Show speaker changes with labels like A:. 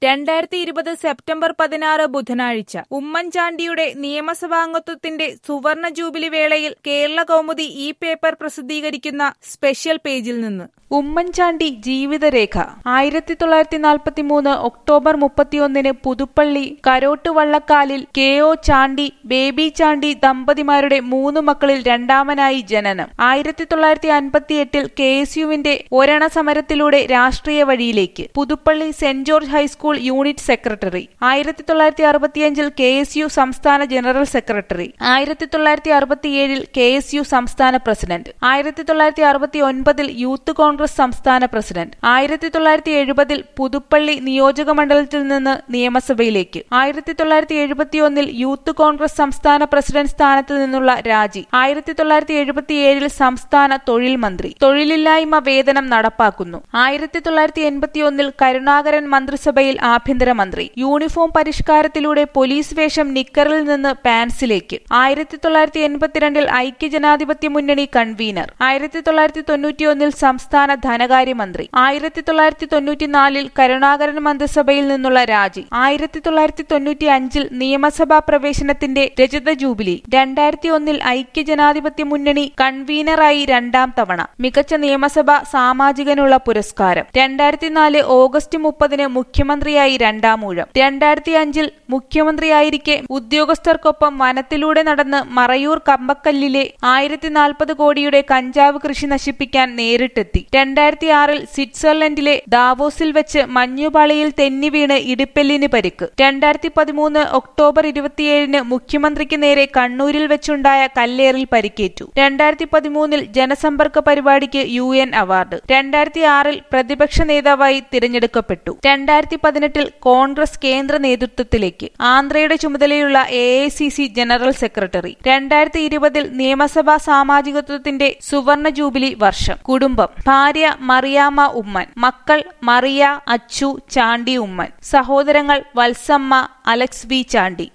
A: രണ്ടായിരത്തി ഇരുപത് സെപ്റ്റംബർ പതിനാറ് ബുധനാഴ്ച ഉമ്മൻചാണ്ടിയുടെ നിയമസഭാംഗത്വത്തിന്റെ സുവർണ ജൂബിലി വേളയിൽ കേരള കൗമുദി ഈ പേപ്പർ പ്രസിദ്ധീകരിക്കുന്ന സ്പെഷ്യൽ പേജിൽ നിന്ന് ഉമ്മൻചാണ്ടി ജീവിതരേഖ ആയിരത്തി തൊള്ളായിരത്തി നാൽപ്പത്തി മൂന്ന് ഒക്ടോബർ മുപ്പത്തിയൊന്നിന് പുതുപ്പള്ളി കരോട്ട് വള്ളക്കാലിൽ കെ ഒ ചാണ്ടി ബേബി ചാണ്ടി ദമ്പതിമാരുടെ മൂന്ന് മക്കളിൽ രണ്ടാമനായി ജനനം ആയിരത്തി തൊള്ളായിരത്തി അൻപത്തിയെട്ടിൽ കെ എസ് യുവിന്റെ ഒരണ സമരത്തിലൂടെ രാഷ്ട്രീയ വഴിയിലേക്ക് Puthuppally Saint George high school unit secretary ആയിരത്തി തൊള്ളായിരത്തി അറുപത്തിയഞ്ചിൽ കെ എസ് യു സംസ്ഥാന ജനറൽ സെക്രട്ടറി ആയിരത്തി തൊള്ളായിരത്തി അറുപത്തിയേഴിൽ കെ എസ് യു സംസ്ഥാന പ്രസിഡന്റ് ആയിരത്തി തൊള്ളായിരത്തി അറുപത്തി ഒൻപതിൽ യൂത്ത് കോൺഗ്രസ് സംസ്ഥാന പ്രസിഡന്റ് ആയിരത്തി തൊള്ളായിരത്തി എഴുപതിൽ പുതുപ്പള്ളി നിയോജക മണ്ഡലത്തിൽ നിന്ന് നിയമസഭയിലേക്ക് ആയിരത്തി തൊള്ളായിരത്തി എഴുപത്തിയൊന്നിൽ യൂത്ത് കോൺഗ്രസ് സംസ്ഥാന പ്രസിഡന്റ് സ്ഥാനത്ത് നിന്നുള്ള രാജി ആയിരത്തി തൊള്ളായിരത്തി എഴുപത്തിയേഴിൽ സംസ്ഥാന തൊഴിൽ മന്ത്രി തൊഴിലില്ലായ്മ വേതനം നടപ്പാക്കുന്നു ആയിരത്തി തൊള്ളായിരത്തി എൺപത്തിയൊന്നിൽ കരുണാകരൻ മന്ത്രിസഭയിൽ ആഭ്യന്തരമന്ത്രി യൂണിഫോം പരിഷ്കാരത്തിലൂടെ പോലീസ് വേഷം നിക്കറിൽ നിന്ന് പാൻസിലേക്ക് ആയിരത്തി തൊള്ളായിരത്തി എൺപത്തിരണ്ടിൽ ഐക്യജനാധിപത്യ മുന്നണി കൺവീനർ ആയിരത്തി തൊള്ളായിരത്തി തൊണ്ണൂറ്റിയൊന്നിൽ സംസ്ഥാന ധനകാര്യമന്ത്രി ആയിരത്തി തൊള്ളായിരത്തി തൊണ്ണൂറ്റിനാലിൽ കരുണാകരൻ മന്ത്രിസഭയിൽ നിന്നുള്ള രാജി ആയിരത്തി തൊള്ളായിരത്തി തൊണ്ണൂറ്റി അഞ്ചിൽ നിയമസഭാ പ്രവേശനത്തിന്റെ രജത ജൂബിലി രണ്ടായിരത്തി ഒന്നിൽ ഐക്യജനാധിപത്യ മുന്നണി കൺവീനറായി രണ്ടാം തവണ മികച്ച നിയമസഭ സാമാജികനുള്ള പുരസ്കാരം രണ്ടായിരത്തി നാല് ഓഗസ്റ്റ് മുപ്പതിന് മുഖ്യമന്ത്രിയായി രണ്ടാമൂഴം രണ്ടായിരത്തി അഞ്ചിൽ മുഖ്യമന്ത്രിയായിരിക്കെ ഉദ്യോഗസ്ഥർക്കൊപ്പം വനത്തിലൂടെ നടന്ന് മറയൂർ കമ്പക്കല്ലിലെ ആയിരത്തി നാൽപ്പത് കോടിയുടെ കഞ്ചാവ് കൃഷി നശിപ്പിക്കാൻ നേരിട്ടെത്തി രണ്ടായിരത്തി ആറിൽ സ്വിറ്റ്സർലൻഡിലെ ദാവോസിൽ വെച്ച് മഞ്ഞുപാളിയിൽ തെന്നി വീണ് ഇടുപ്പെല്ലിന് പരിക്ക് രണ്ടായിരത്തി പതിമൂന്ന് ഒക്ടോബർ ഇരുപത്തിയേഴിന് മുഖ്യമന്ത്രിക്ക് നേരെ കണ്ണൂരിൽ വെച്ചുണ്ടായ കല്ലേറിൽ പരിക്കേറ്റു രണ്ടായിരത്തി പതിമൂന്നിൽ ജനസമ്പർക്ക പരിപാടിക്ക് യു എൻ അവാർഡ് രണ്ടായിരത്തി ആറിൽ പ്രതിപക്ഷ നേതാവായി തിരഞ്ഞെടുക്കപ്പെട്ടു രണ്ടായിരത്തി പതിനെട്ടിൽ കോൺഗ്രസ് കേന്ദ്ര നേതൃത്വത്തിലേക്ക് ആന്ധ്രയുടെ ചുമതലയുള്ള എ ജനറൽ സെക്രട്ടറി രണ്ടായിരത്തി ഇരുപതിൽ നിയമസഭാ സാമാജികത്വത്തിന്റെ സുവർണ ജൂബിലി വർഷം കുടുംബം ഭാര്യ മറിയാമ്മ ഉമ്മൻ മക്കൾ മറിയ അച്ചു ചാണ്ടി ഉമ്മൻ സഹോദരങ്ങൾ വത്സമ്മ അലക്സ് വി ചാണ്ടി